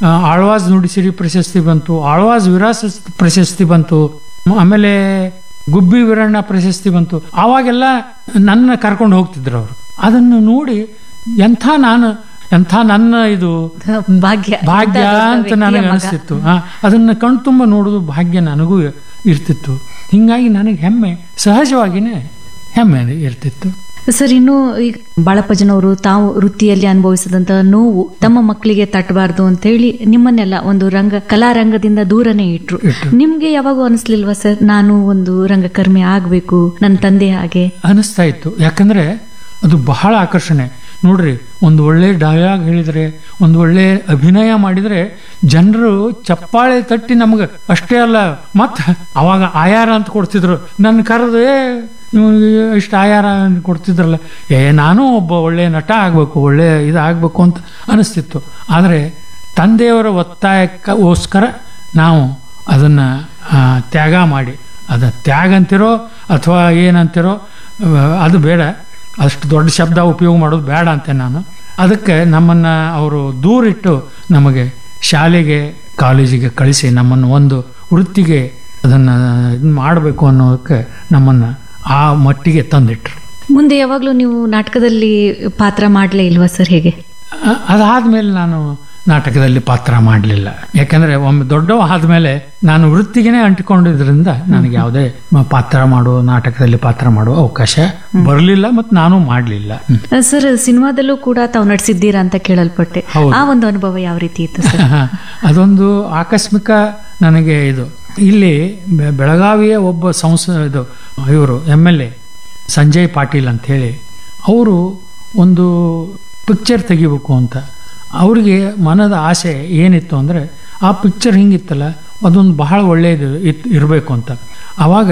ಆ, ಆಳ್ವಾಸ್ ನುಡಿಸಿರಿ ಪ್ರಶಸ್ತಿ ಬಂತು ಆಳ್ವಾಸ್ ವಿರಾಸ ಪ್ರಶಸ್ತಿ ಬಂತು ಮ- ಆಮೇಲೆ ಗುಬ್ಬಿ ವೀರಣ್ಣ ಪ್ರಶಸ್ತಿ ಬಂತು ಆವಾಗೆಲ್ಲ ನನ್ನ ಕರ್ಕೊಂಡು ಹೋಗ್ತಿದ್ರು ಅವರು ಅದನ್ನು ನೋಡಿ ಎಂಥ ನಾನು ಎಂಥ ನನ್ನ ಇದು ಭಾಗ್ಯ ಭಾಗ್ಯ ಎಂಥ ದೊಡ್ಡ ಅಂತ ವ್ಯಕ್ತಿಯ ನನಗೆ ಮಗ. ಅನಿಸ್ತಿತ್ತು ಆ, ಅದನ್ನ ಕಣ್ತುಂಬ ನೋಡೋದು ಭಾಗ್ಯ ನನಗೂ ಇರ್ತಿತ್ತು ಹಿಂಗಾಗಿ ನನಗೆ ಹೆಮ್ಮೆ ಸಹಜವಾಗಿನೇ ಹೆಮ್ಮೆ ಇರ್ತಿತ್ತು ಸರ್ ಇನ್ನು ಈಗ ಬಾಳಪ್ಪಜನವರು ತಾವು ವೃತ್ತಿಯಲ್ಲಿ ಅನುಭವಿಸಿದಂತ ನೋವು ತಮ್ಮ ಮಕ್ಕಳಿಗೆ ತಟ್ಟಬಾರ್ದು ಅಂತ ಹೇಳಿ ನಿಮ್ಮನ್ನೆಲ್ಲ ಒಂದು ರಂಗ ಕಲಾರಂಗದಿಂದ ದೂರನೇ ಇಟ್ರು ಇಟ್ರು. ನಿಮ್ಗೆ ಯಾವಾಗೂ ಅನಿಸ್ಲಿಲ್ವಾ ಸರ್ ನಾನು ಒಂದು ರಂಗಕರ್ಮಿ ಆಗ್ಬೇಕು ನನ್ನ ತಂದೆ ಹಾಗೆ ಅನಿಸ್ತಾ ಇತ್ತು ಯಾಕಂದ್ರೆ ಅದು ಬಹಳ ಆಕರ್ಷಣೆ ನೋಡ್ರಿ ಒಂದು ಒಳ್ಳೆ ಡೈಲಾಗ್ ಹೇಳಿದ್ರೆ ಒಂದು ಒಳ್ಳೆ ಅಭಿನಯ ಮಾಡಿದ್ರೆ ಜನರು ಚಪ್ಪಾಳೆ ತಟ್ಟಿ ನಮ್ಗೆ ಅಷ್ಟೇ ಅಲ್ಲ ಮತ್ತ ಅವಾಗ ಆಯಾರ ಅಂತ ಕೊಡ್ತಿದ್ರು ನನ್ನ ಕರೆದು ಏ ಇವ್ನಿಗೆ ಇಷ್ಟು ಆಯಾರ ಅಂತ ಕೊಡ್ತಿದ್ರಲ್ಲ ಏ ನಾನು ಒಬ್ಬ ಒಳ್ಳೆ ನಟ ಆಗ್ಬೇಕು ಒಳ್ಳೆ ಇದಾಗಬೇಕು ಅಂತ ಅನಿಸ್ತಿತ್ತು ಆದರೆ ತಂದೆಯವರ ಒತ್ತಾಯಕ್ಕೋಸ್ಕರ ನಾವು ಅದನ್ನ ಆ, ತ್ಯಾಗ ಮಾಡಿ ಅದ ತ್ಯಾಗ ಅಂತಿರೋ ಅಥವಾ ಏನಂತಿರೋ ಆ, ಅದು ಬೇಡ ಅಷ್ಟು ದೊಡ್ಡ ಶಬ್ದ ಉಪಯೋಗ ಮಾಡೋದು ಬೇಡ ಅಂತೆ ನಾನು ಅದಕ್ಕೆ ನಮ್ಮನ್ನ ಅವರು ದೂರಿಟ್ಟು ನಮಗೆ ಶಾಲೆಗೆ ಕಾಲೇಜಿಗೆ ಕಳಿಸಿ ನಮ್ಮನ್ನು ಒಂದು ವೃತ್ತಿಗೆ ಅದನ್ನ ಇದ್ ಮಾಡಬೇಕು ಅನ್ನೋದಕ್ಕೆ ನಮ್ಮನ್ನ ಆ ಮಟ್ಟಿಗೆ ತಂದಿಟ್ರು ಮುಂದೆ ಯಾವಾಗ್ಲೂ ನೀವು ನಾಟಕದಲ್ಲಿ ಪಾತ್ರ ಮಾಡ್ಲೇ ಇಲ್ವಾ ಸರ್ ಹೇಗೆ ಅ- ಅದಾದ್ಮೇಲೆ ನಾನು ನಾಟಕದಲ್ಲಿ ಪಾತ್ರ ಮಾಡಲಿಲ್ಲ ಯಾಕಂದ್ರೆ ಒಮ್ಮೆ ದೊಡ್ಡವ ಆದ್ಮೇಲೆ ನಾನು ವೃತ್ತಿಗೆನೆ ಅಂಟಿಕೊಂಡಿದ್ರಿಂದ ನನಗೆ ಯಾವುದೇ ಮ- ಪಾತ್ರ ಮಾಡುವ ನಾಟಕದಲ್ಲಿ ಪಾತ್ರ ಮಾಡುವ ಅವಕಾಶ ಬರಲಿಲ್ಲ ಮತ್ತು ನಾನು ಮಾಡಲಿಲ್ಲ ಸರ್ ಸಿನಿಮಾದಲ್ಲೂ ಕೂಡ ತಾವು ನಟಿಸಿದ್ದೀರಾ ಅಂತ ಕೇಳಲ್ಪಟ್ಟೆ ಹೌದು. ಆ ಒಂದು ಅನುಭವ ಯಾವ ರೀತಿ ಇತ್ತು ಸರ್ ಅದೊಂದು ಆಕಸ್ಮಿಕ ನನಗೆ ಇದು ಇಲ್ಲಿ ಬೆ- ಬೆಳಗಾವಿಯ ಒಬ್ಬ ಸಂಸ ಇದು ಇವರು M L A Sanjay Patil ಅಂತ ಹೇಳಿ ಅವರು ಒಂದು ಪಿಕ್ಚರ್ ತೆಗಿಬೇಕು ಅಂತ ಅವರಿಗೆ ಮನದ ಆಸೆ ಏನಿತ್ತು ಅಂದರೆ ಆ ಪಿಕ್ಚರ್ ಹಿಂಗಿತ್ತಲ್ಲ ಅದೊಂದು ಬಹಳ ಒಳ್ಳೆಯದು ಇತ್ ಇರಬೇಕು ಅಂತ ಆವಾಗ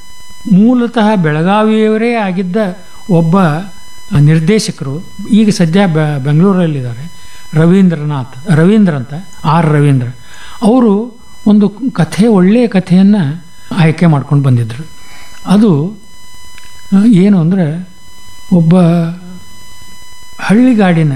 ಮೂಲತಃ ಬೆಳಗಾವಿಯವರೇ ಆಗಿದ್ದ ಒಬ್ಬ ನಿರ್ದೇಶಕರು ಈಗ ಸದ್ಯ ಬೆ ಬೆಂಗಳೂರಲ್ಲಿದ್ದಾರೆ ರವೀಂದ್ರನಾಥ್ ರವೀಂದ್ರ ಅಂತ ಆರ್ ರವೀಂದ್ರ ಅವರು ಒಂದು ಕಥೆ ಒಳ್ಳೆಯ ಕಥೆಯನ್ನು ಆಯ್ಕೆ ಮಾಡ್ಕೊಂಡು ಬಂದಿದ್ರು ಅದು ಆ, ಏನು ಅಂದರೆ ಒಬ್ಬ ಹಳ್ಳಿಗಾಡಿನ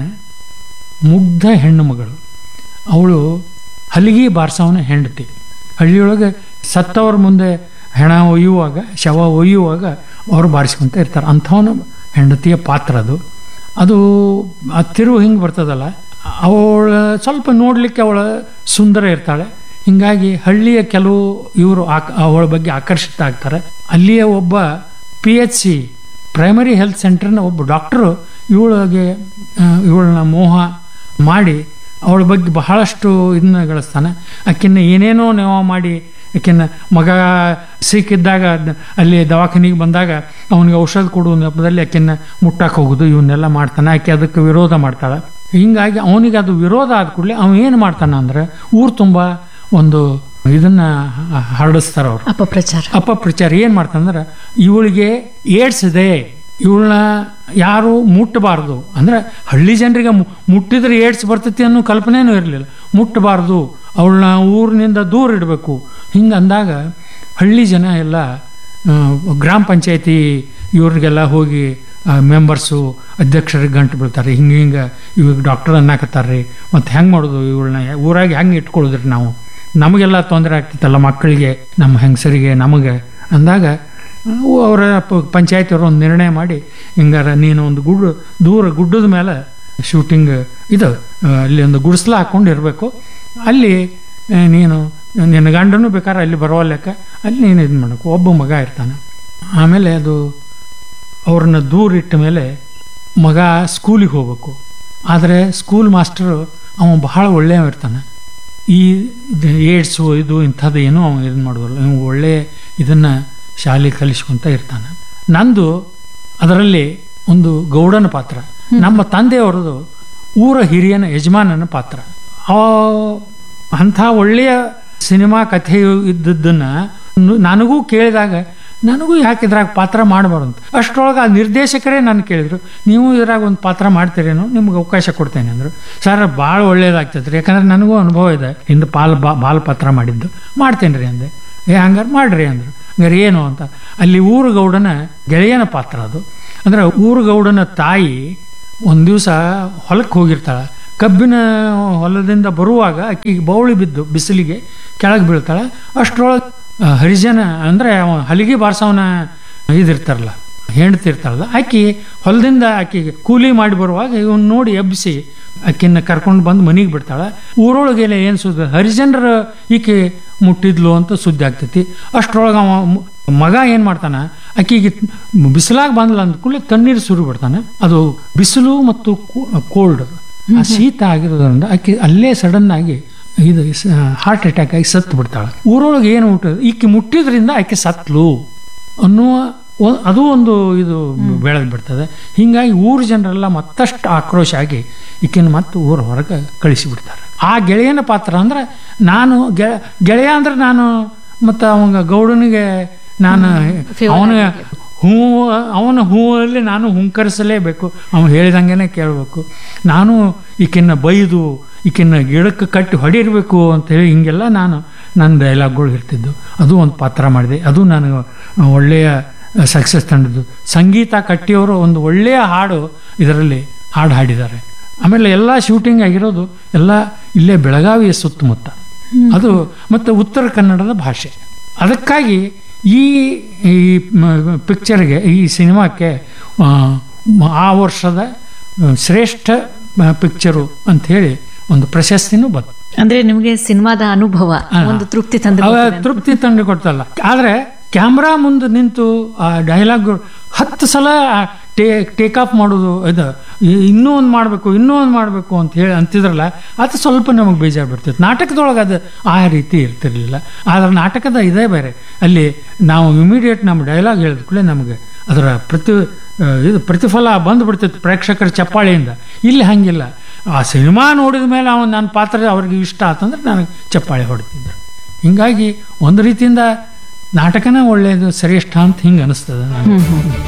ಮುಗ್ಧ ಹೆಣ್ಣು ಮಗಳು ಅವಳು ಹಲಿಗೆ ಬಾರಿಸೋವನ ಹೆಂಡತಿ ಹಳ್ಳಿಯೊಳಗೆ ಸತ್ತವ್ರ ಮುಂದೆ ಹೆಣ ಒಯ್ಯುವಾಗ ಶವ ಒಯ್ಯುವಾಗ ಅವರು ಬಾರಿಸ್ಕೊಂತ ಇರ್ತಾರೆ ಅಂಥವನ ಹೆಂಡತಿಯ ಪಾತ್ರ ಅದು ಅದು ಆ ತಿರುವು ಹಿಂಗೆ ಬರ್ತದಲ್ಲ ಅವಳ ಸ್ವಲ್ಪ ನೋಡಲಿಕ್ಕೆ ಅವಳ ಸುಂದರ ಇರ್ತಾಳೆ ಹಿಂಗಾಗಿ ಹಳ್ಳಿಯ ಕೆಲವು ಇವರು ಆಕ್ ಅವಳ ಬಗ್ಗೆ ಆಕರ್ಷಿತ ಆಗ್ತಾರೆ ಅಲ್ಲಿಯ ಒಬ್ಬ P H C primary health ಸೆಂಟರ್ನ ಒಬ್ಬ ಡಾಕ್ಟ್ರು ಇವಳಿಗೆ ಇವಳನ್ನ ಮೋಹ ಮಾಡಿ ಅವಳ ಬಗ್ಗೆ ಬಹಳಷ್ಟು ಇದನ್ನ ಗಳಿಸ್ತಾನೆ ಆಕಿನ್ನ ಏನೇನೋ ನೆವ ಮಾಡಿ ಆಕಿನ್ನ ಮಗ ಸಿಕ್ಕಿದ್ದಾಗ ಅದ್ನ- ಅಲ್ಲಿ ದವಾಖಾನಿಗೆ ಬಂದಾಗ ಅವನಿಗೆ ಔಷಧ ಕೊಡುವ ನೆಪದಲ್ಲಿ ಆಕಿನ್ನ ಮುಟ್ಟಕ್ಕೆ ಹೋಗೋದು ಇವನ್ನೆಲ್ಲ ಮಾಡ್ತಾನೆ ಆಕೆ ಅದಕ್ಕೆ ವಿರೋಧ ಮಾಡ್ತಾಳೆ ಹಿಂಗಾಗಿ ಅವನಿಗೆ ಅದು ವಿರೋಧ ಆದ ಕೂಡಲೇ ಅವ ಏನು ಮಾಡ್ತಾನೆ ಅಂದ್ರೆ ಊರು ತುಂಬ ಒಂದು ಇದನ್ನ ಹರಡಿಸ್ತಾರೆ ಅವರು ಅಪಪ್ರಚಾರ ಅಪಪ್ರಚಾರ ಏನ್ ಮಾಡ್ತಂದ್ರೆ ಇವಳಿಗೆ ಏಡ್ಸ್ ಇದೆ ಇವಳನ್ನ ಯಾರು ಮುಟ್ಟಬಾರ್ದು ಅಂದ್ರೆ ಹಳ್ಳಿ ಜನರಿಗೆ ಮು- ಮುಟ್ಟಿದ್ರೆ ಏಡ್ಸ್ ಬರ್ತೈತಿ ಅನ್ನೋ ಕಲ್ಪನೆನೂ ಇರಲಿಲ್ಲ ಮುಟ್ಟಬಾರ್ದು ಅವಳನ್ನ ಊರಿನಿಂದ ದೂರ ಇಡಬೇಕು ಹಿಂಗೆ ಅಂದಾಗ ಹಳ್ಳಿ ಜನ ಎಲ್ಲ ಆ, ಗ್ರಾಮ ಪಂಚಾಯತಿ ಇವ್ರಿಗೆಲ್ಲ ಹೋಗಿ ಮೆಂಬರ್ಸು ಅಧ್ಯಕ್ಷರಿಗೆ ಗಂಟು ಬೀಳ್ತಾರೆ ಹಿಂಗೆ ಹಿಂಗೆ ಇವಾಗ ಡಾಕ್ಟರ್ ಅನ್ನಕತ್ತಾರ್ರಿ ಮತ್ತು ಹೆಂಗೆ ಮಾಡೋದು ಇವಳನ್ನ ಊರಾಗ ಹೆಂಗೆ ಇಟ್ಕೊಳ್ಳೋದ್ರಿ ನಾವು ನಮಗೆಲ್ಲ ತೊಂದರೆ ಆಗ್ತಿತ್ತಲ್ಲ ಮಕ್ಕಳಿಗೆ ನಮ್ಮ ಹೆಂಗಸರಿಗೆ ನಮಗೆ ಅಂದಾಗ ಅವು ಅವರ ಪಂಚಾಯತ್ ಅವರು ಒಂದು ನಿರ್ಣಯ ಮಾಡಿ ಹಿಂಗಾರ ನೀನು ಒಂದು ಗುಡ್ ದೂರ ಗುಡ್ಡದ ಮೇಲೆ ಶೂಟಿಂಗ್ ಇದು ಆ, ಅಲ್ಲಿ ಒಂದು ಗುಡಿಸ್ಲ ಹಾಕೊಂಡು ಇರಬೇಕು ಅಲ್ಲಿ ಆ, ನೀನು ನಿನ್ನ ಗಂಡನೂ ಬೇಕಾದ್ರೆ ಅಲ್ಲಿ ಬರುವ ಲೆಕ್ಕ ಅಲ್ಲಿ ನೀನು ಇದು ಮಾಡಬೇಕು ಒಬ್ಬ ಮಗ ಇರ್ತಾನೆ ಆಮೇಲೆ ಅದು ಅವ್ರನ್ನ ದೂರ ಇಟ್ಟ ಮೇಲೆ ಮಗ ಸ್ಕೂಲಿಗೆ ಹೋಗ್ಬೇಕು ಆದರೆ ಸ್ಕೂಲ್ ಮಾಸ್ಟರು ಅವ ಬಹಳ ಒಳ್ಳೆಯವ ಇರ್ತಾನೆ ಈ ಇದು ಏಡ್ಸು ಇದು ಇಂಥದ್ದು ಏನೂ ಅವ ಇದು ಮಾಡೋದಿಲ್ಲ ಇವ್ ಒಳ್ಳೆ ಇದನ್ನು ಶಾಲೆ ಕಲಿಸ್ಕೊಂತ ಇರ್ತಾನೆ ನಂದು ಅದರಲ್ಲಿ ಒಂದು ಗೌಡನ ಪಾತ್ರ ನಮ್ಮ ತಂದೆಯವರದು ಊರ ಹಿರಿಯನ ಯಜಮಾನನ ಪಾತ್ರ ಆ ಅಂಥ ಒಳ್ಳೆಯ ಸಿನಿಮಾ ಕಥೆ ಇದ್ದದ್ದನ್ನು ನನಗೂ ಕೇಳಿದಾಗ ನನಗೂ ಯಾಕೆ ಇದ್ರಾಗ ಪಾತ್ರ ಮಾಡಬಾರ್ದು ಅಂತ ಅಷ್ಟರೊಳಗೆ ಆ ನಿರ್ದೇಶಕರೇ ನಾನು ಕೇಳಿದ್ರು ನೀವು ಇದ್ರಾಗ ಒಂದು ಪಾತ್ರ ಮಾಡ್ತೀರೇನೋ ನಿಮ್ಗೆ ಅವಕಾಶ ಕೊಡ್ತೇನೆ ಅಂದರು ಸರ್ ಭಾಳ ಒಳ್ಳೇದಾಗ್ತದೆ ರೀ ಯಾಕಂದ್ರೆ ನನಗೂ ಅನುಭವ ಇದೆ ಹಿಂದೆ ಪಾಲ್ ಬಾ ಬಾಲ್ ಪಾತ್ರ ಮಾಡಿದ್ದು ಮಾಡ್ತೇನೆ ರೀ ಅಂದೆ ಏ ಹಂಗಾರೆ ಮಾಡ್ರಿ ಅಂದರು ಹಂಗಾರೆ ಏನು ಅಂತ ಅಲ್ಲಿ ಊರು ಗೌಡನ ಗೆಳೆಯನ ಪಾತ್ರ ಅದು ಅಂದ್ರೆ ಊರು ಗೌಡನ ತಾಯಿ ಒಂದು ದಿವಸ ಹೊಲಕ್ಕೆ ಹೋಗಿರ್ತಾಳೆ ಕಬ್ಬಿನ ಹೊಲದಿಂದ ಬರುವಾಗ ಆಕಿಗೆ ಬೌಳಿ ಬಿದ್ದು ಬಿಸಿಲಿಗೆ ಕೆಳಗೆ ಬೀಳ್ತಾಳೆ ಅಷ್ಟರೊಳಗೆ ಆ, ಹರಿಜನ ಅಂದರೆ ಹಲಿಗೆ ಬಾರ್ಸವನ ಇದಿರ್ತಾರಲ್ಲ ಹೆಣ್ತಿರ್ತಾಳಲ್ಲ ಆಕಿ ಹೊಲದಿಂದ ಆಕಿಗೆ ಕೂಲಿ ಮಾಡಿ ಬರುವಾಗ ಇವನ್ ನೋಡಿ ಎಬ್ಬಿಸಿ ಆಕಿನ ಕರ್ಕೊಂಡು ಬಂದು ಮನೆಗೆ ಬಿಡ್ತಾಳೆ ಊರೊಳಗೆಲ್ಲ ಏನು ಸುದ್ದಿ ಹರಿಜನರ ಈಕೆ ಮುಟ್ಟಿದ್ಲು ಅಂತ ಸುದ್ದಿ ಆಗ್ತೈತಿ ಅಷ್ಟರೊಳಗೆ ಅವ ಮ- ಮಗ ಏನು ಮಾಡ್ತಾನ ಆಕಿಗೆ ಬಿಸಿಲಾಗ ಬಂದ್ಲ ಅಂದ ಕೂಡಲೇ ತಣ್ಣೀರು ಸುರು ಬಿಡ್ತಾನೆ ಅದು ಬಿಸಿಲು ಮತ್ತು ಕೋಲ್ಡ್ ಆ ಶೀತ ಆಗಿರೋದ್ರಿಂದ ಆಕೆ ಅಲ್ಲೇ ಸಡನ್ ಆಗಿ ಇದು ಹಾರ್ಟ್ ಅಟ್ಯಾಕ್ ಆಗಿ ಸತ್ತು ಬಿಡ್ತಾಳೆ ಊರೊಳಗೆ ಏನು ಊಟ ಈಕೆ ಮುಟ್ಟಿದ್ರಿಂದ ಆಕೆ ಸತ್ಲು ಅನ್ನುವ ಒ- ಅದು ಒಂದು ಇದು ಬೆಳೆದು ಬಿಡ್ತದೆ ಹಿಂಗಾಗಿ ಊರ ಜನರೆಲ್ಲ ಮತ್ತಷ್ಟು ಆಕ್ರೋಶ ಆಗಿ ಈಕಿನ ಮತ್ತೆ ಊರ ಹೊರಗೆ ಕಳಿಸಿಬಿಡ್ತಾರೆ ಆ ಗೆಳೆಯನ ಪಾತ್ರ ಅಂದ್ರೆ ನಾನು ಗೆ- ಗೆಳೆಯ ಅಂದ್ರೆ ನಾನು ಮತ್ತು ಅವಂಗ ಗೌಡನಿಗೆ ನಾನು ಅವನ ಹೂ ಅವನ ಹೂವಲ್ಲಿ ನಾನು ಹುಂಕರಿಸಲೇಬೇಕು ಅವನು ಹೇಳಿದಂಗೆನೆ ಕೇಳಬೇಕು ನಾನು ಈಕಿನ್ನ ಬೈದು ಈಕಿನ್ನ ಗಿಡಕ್ಕೆ ಕಟ್ಟಿ ಹೊಡಿರ್ಬೇಕು ಅಂತ ಹೇಳಿ ಹಿಂಗೆಲ್ಲ ನಾನು ನನ್ನ ಡೈಲಾಗ್ಗಳು ಇರ್ತಿದ್ದು ಅದು ಒಂದು ಪಾತ್ರ ಮಾಡಿದೆ ಅದು ನನಗೆ ಒಳ್ಳೆಯ ಸಕ್ಸಸ್ ತಂದಿದ್ದು ಸಂಗೀತ ಕಟ್ಟಿಯವರು ಒಂದು ಒಳ್ಳೆಯ ಹಾಡು ಇದರಲ್ಲಿ ಹಾಡು ಹಾಡಿದ್ದಾರೆ ಆಮೇಲೆ ಎಲ್ಲ ಶೂಟಿಂಗ್ ಆಗಿರೋದು ಎಲ್ಲ ಇಲ್ಲೇ ಬೆಳಗಾವಿಯ ಸುತ್ತಮುತ್ತ ಅದು ಮತ್ತು ಉತ್ತರ ಕನ್ನಡದ ಭಾಷೆ ಅದಕ್ಕಾಗಿ ಈ ಈ ಪಿಕ್ಚರ್ಗೆ ಈ ಸಿನಿಮಾಕ್ಕೆ ಆ, ಮ- ಆ ವರ್ಷದ ಆ, ಶ್ರೇಷ್ಠ ಪಿಕ್ಚರು ಅಂಥೇಳಿ ಒಂದು ಪ್ರಶಸ್ತಿನೂ ಬಂತು ಅಂದ್ರೆ ನಿಮಗೆ ಸಿನಿಮಾದ ಅನುಭವ ಒಂದು ತೃಪ್ತಿ ತಂದು ಅವ ತೃಪ್ತಿ ತಂದು ಕೊಡ್ತಲ್ಲ ಆದ್ರೆ ಕ್ಯಾಮ್ರಾ ಮುಂದೆ ನಿಂತು ಆ ಡೈಲಾಗ್ ಹತ್ತು ಸಲ ಟೇಕ್ ಆಫ್ ಮಾಡೋದು ಇದು ಇ- ಇನ್ನೂ ಒಂದು ಮಾಡಬೇಕು ಇನ್ನೂ ಒಂದು ಮಾಡಬೇಕು ಅಂತ ಹೇಳಿ ಅಂತಿದ್ರಲ್ಲ ಅದು ಸ್ವಲ್ಪ ನಮಗೆ ಬೇಜಾರು ಬರ್ತಿತ್ತು ನಾಟಕದೊಳಗೆ ಅದು ಆ ರೀತಿ ಇರ್ತಿರ್ಲಿಲ್ಲ ಆದ್ರೆ ನಾಟಕದ ಇದೇ ಬೇರೆ ಅಲ್ಲಿ ನಾವು ಇಮಿಡಿಯೇಟ್ ನಮ್ಮ ಡೈಲಾಗ್ ಹೇಳಿದ ಕೂಡಲೇ ನಮಗೆ ಅದರ ಪ್ರತಿ ಆ, ಇದು ಪ್ರತಿಫಲ ಬಂದ್ಬಿಡ್ತಿತ್ತು ಪ್ರೇಕ್ಷಕರ ಚಪ್ಪಾಳೆಯಿಂದ ಇಲ್ಲಿ ಹಂಗಿಲ್ಲ ಆ ಸಿನಿಮಾ ನೋಡಿದ ಮೇಲೆ ಅವನು ನನ್ನ ಪಾತ್ರ ಅವ್ರಿಗೆ ಇಷ್ಟ ಆತಂದ್ರೆ ನನಗೆ ಚಪ್ಪಾಳೆ ಹೊಡಿತಿದ್ರು ಹಿಂಗಾಗಿ ಒಂದು ರೀತಿಯಿಂದ ನಾಟಕನೇ ಒಳ್ಳೆಯದು ಶ್ರೇಷ್ಠ ಅಂತ ಹಿಂಗೆ ಅನಿಸ್ತದೆ ನನಗೆ